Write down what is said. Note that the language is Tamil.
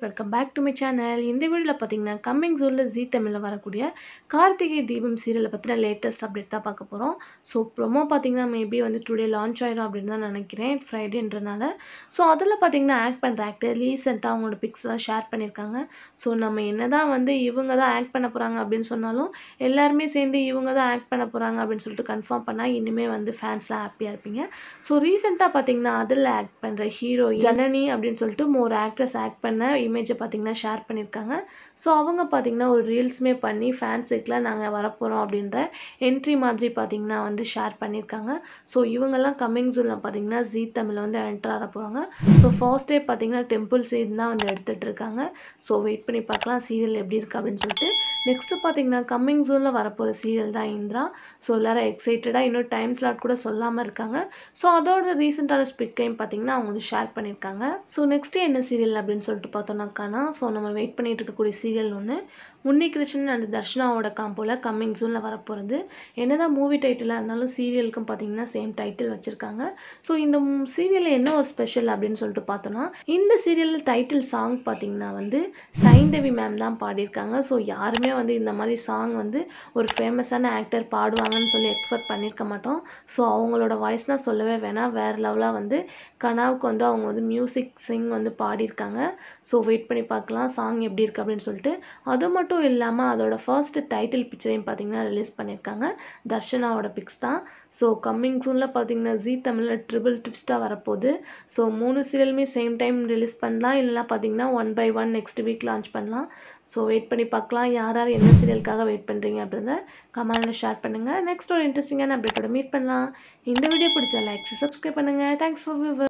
welcome back to my channel இந்த வீடியோவில் பார்த்தீங்கன்னா கம்மிங் ஜூனில் ஜீ தமிழில் வரக்கூடிய கார்த்திகை தீபம் சீரியலை பற்றின லேட்டஸ்ட் அப்டேட் தான் பார்க்க போகிறோம் ஸோ ப்ரொமோ பார்த்தீங்கன்னா மேபி வந்து டுடே லான்ச் ஆயிரும் அப்படின்னு தான் நினைக்கிறேன் ஃப்ரைடேன்றனால ஸோ அதில் பார்த்தீங்கன்னா ஆக்ட் பண்ணுற ஆக்டர் ரீசெண்டாக அவங்களோட பிக்ஸ்லாம் ஷேர் பண்ணியிருக்காங்க ஸோ நம்ம என்ன தான் வந்து இவங்க தான் ஆக்ட் பண்ண போகிறாங்க அப்படின்னு சொன்னாலும் எல்லாருமே சேர்ந்து இவங்க தான் ஆக்ட் பண்ண போகிறாங்க அப்படின்னு சொல்லிட்டு கன்ஃபார்ம் பண்ணால் இனிமேல் வந்து ஃபேன்ஸ்லாம் ஹாப்பியாக இருப்பீங்க ஸோ ரீசெண்டாக பார்த்தீங்கன்னா அதில் ஆக்ட் பண்ணுற ஹீரோ ஜனனி அப்படின்னு சொல்லிட்டு ஒரு ஆக்ட்ரஸ் ஆக்ட் பண்ண இமேஜை பார்த்தீங்கன்னா ஷேர் பண்ணியிருக்காங்க ஸோ அவங்க பார்த்தீங்கன்னா ஒரு ரீல்ஸுமே பண்ணி ஃபேன்ஸுக்கெலாம் நாங்கள் வரப்போகிறோம் அப்படின்ற என்ட்ரி மாதிரி பார்த்தீங்கன்னா வந்து ஷேர் பண்ணியிருக்காங்க ஸோ இவங்கெல்லாம் கம்மிங் ஜூனில் பார்த்தீங்கன்னா ஜீ தமிழில் வந்து என்டர் ஆக போகிறாங்க ஸோ ஃபர்ஸ்ட் டே பார்த்தீங்கன்னா டெம்பிள் சீன் தான் வந்து எடுத்துகிட்டு இருக்காங்க ஸோ வெயிட் பண்ணி பார்க்கலாம் சீரியல் எப்படி இருக்குது அப்படின்னு சொல்லிட்டு நெக்ஸ்ட்டு பார்த்தீங்கன்னா கம்மிங் ஜூனில் வரப்போகிற சீரியல் தான் இந்திரா ஸோ எல்லோரும் எக்ஸைட்டடாக இன்னும் டைம் ஸ்லாட் கூட சொல்லாமல் இருக்காங்க ஸோ அதோட ரீசெண்டான ஸ்பிக்கையும் பார்த்தீங்கன்னா அவங்க வந்து ஷேர் பண்ணியிருக்காங்க ஸோ நெக்ஸ்ட்டு என்ன சீரியல் அப்படின்னு சொல்லிட்டு பார்த்தோம்னாக்கானா ஸோ நம்ம வெயிட் பண்ணிட்டு இருக்கக்கூடிய சீரியல் ஒன்று உன்னி கிருஷ்ணன் அண்ட் தர்ஷனாவோட காம்போல கம்மிங் ஜூனில் வரப்போகிறது என்னதான் மூவி டைட்டிலாக இருந்தாலும் சீரியலுக்கும் பார்த்தீங்கன்னா சேம் டைட்டில் வச்சுருக்காங்க ஸோ இந்த சீரியலில் என்ன ஒரு ஸ்பெஷல் அப்படின்னு சொல்லிட்டு பார்த்தோன்னா இந்த சீரியலில் டைட்டில் சாங் பார்த்தீங்கன்னா வந்து சைந்தவி மேம் தான் பாடியிருக்காங்க ஸோ யாருமே வந்து இந்த மாதிரி சாங் வந்து ஒரு ஃபேமஸான ஆக்டர் பாடுவாங்கன்னு சொல்லி எக்ஸ்பெக்ட் பண்ணியிருக்க மாட்டோம் ஸோ அவங்களோட வாய்ஸ்னால் சொல்லவே வேணாம் வேறு லெவலாக வந்து கனாவுக்கு வந்து அவங்க வந்து மியூசிக் சிங் வந்து பாடியிருக்காங்க ஸோ வெயிட் பண்ணி பார்க்கலாம் சாங் எப்படி இருக்குது அப்படின்னு சொல்லிட்டு அது மட்டும் இல்லாமல் அதோட ஃபர்ஸ்ட் டைட்டில் பிக்சரையும் பார்த்தீங்கன்னா ரிலீஸ் பண்ணியிருக்காங்க தர்ஷனாவோட பிக்ஸ் தான் ஸோ கம்மிங் சூனில் பார்த்தீங்கன்னா ஜீ தமிழில் ட்ரிபிள் ட்விஸ்ட்டாக வரப்போகுது ஸோ மூணு சீரியலுமே சேம் டைம் ரிலீஸ் பண்ணலாம் இல்லைனா பார்த்தீங்கன்னா one by one next week launch பண்ணலாம் ஸோ வெயிட் பண்ணி பார்க்கலாம் யார் யார் என்ன சீரியலுக்காக வெயிட் பண்ணுறீங்க அப்படின்றத கமெண்டில் ஷேர் பண்ணுங்கள் நெக்ஸ்ட் ஒரு இன்ட்ரெஸ்டிங்கான அப்டேட்டோட மீட் பண்ணலாம் இந்த வீடியோ பிடிச்சா லைக் சப்ஸ்கிரைப் பண்ணுங்கள் தேங்க்ஸ் ஃபார் வியூவர்